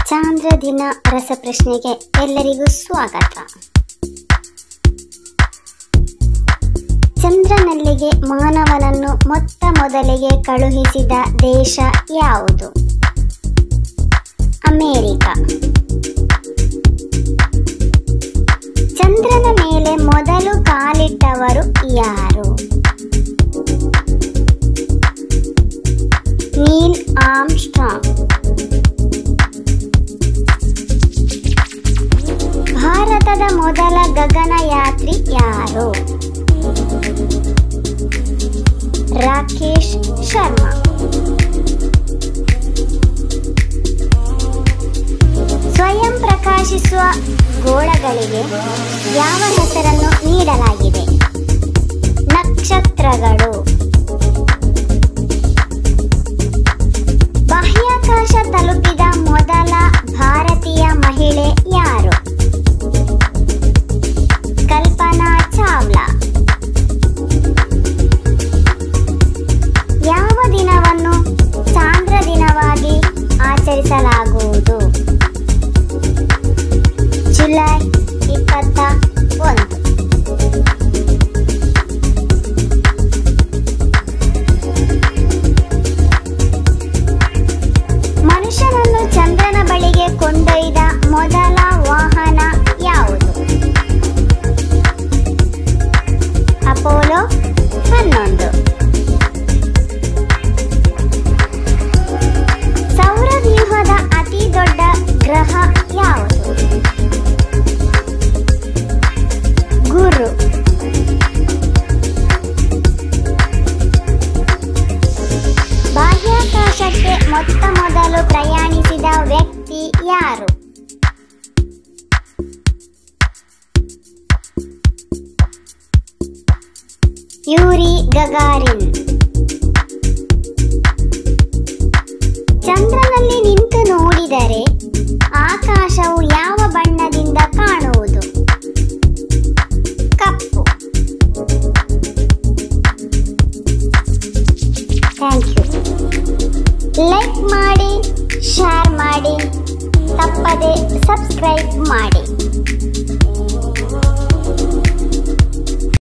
ಚಾಂದ್ರ ದಿನ ರಸಪ್ರಶ್ನೆಗೆ ಎಲ್ಲರಿಗೂ ಸ್ವಾಗತ ಚಂದ್ರನಲ್ಲಿಗೆ ಮಾನವನನ್ನು ಮೊತ್ತ ಮೊದಲಿಗೆ ಕಳುಹಿಸಿದ ದೇಶ ಯಾವುದು ಅಮೇರಿಕ ಚಂದ್ರನ ಮೇಲೆ ಮೊದಲು ಕಾಲಿಟ್ಟವರು ಯಾರು ನೀಲ್ ಆಮ್ಸ್ಟ್ರಾಂಗ್ ಭಾರತದ ಮೊದಲ ಗಗನಯಾತ್ರಿ ಯಾರು ರಾಕೇಶ್ ಶರ್ಮಾ ಸ್ವಯಂ ಪ್ರಕಾಶಿಸುವ ಗೋಳಗಳಿಗೆ ಯಾವ ಹೆಸರನ್ನು ನೀಡಲಾಗಿದೆ ನಕ್ಷತ್ರಗಳು ಬಾಹ್ಯಾಕಾಶ ತಲುಪಿದ ಮೊದಲ ಭಾರತೀಯ ಮಹಿಳೆ ಯಾರು ಕಲ್ಪನಾ ಚಾವ್ಲಾ ಯಾವ ದಿನವನ್ನು ಚಾಂದ್ರ ದಿನವಾಗಿ ಆಚರಿಸಲಾಗುವುದು ಜುಲೈ ಇಪ್ಪತ್ತ ಒಂದು ಮನುಷ್ಯನನ್ನು ಚಂದ್ರನ ಬಳಿಗೆ ಕೊಂಡೊಯ್ದ ಮೊದಲ ವಾಹನ ಯಾವುದು ಅಪೋಲೋ ಹನ್ನೊಂದು ಸೌರವ್ಯೂಹದ ಅತಿ ದೊಡ್ಡ ಗ್ರಹ ಯಾವುದು ಗುರು ಬಾಹ್ಯಾಕಾಶಕ್ಕೆ ಮೊತ್ತ ಮೊದಲು ಪ್ರಯಾಣಿಸಿದ ವ್ಯಕ್ತಿ ಯಾರು ಯೂರಿ ಗಗಾರಿನ್ ಚಂದ್ರನಲ್ಲಿ ನಿಂತು ನೋಡಿದರೆ ಆಕಾಶವು ಯಾವ ಬಣ್ಣದಿಂದ ಕಾಣುವುದು ಕಪ್ಪು ಥ್ಯಾಂಕ್ ಯು ಲೈಕ್ ಮಾಡಿ ಶೇರ್ ಮಾಡಿ ತಪ್ಪದೆ ಸಬ್ಸ್ಕ್ರೈಬ್ ಮಾಡಿ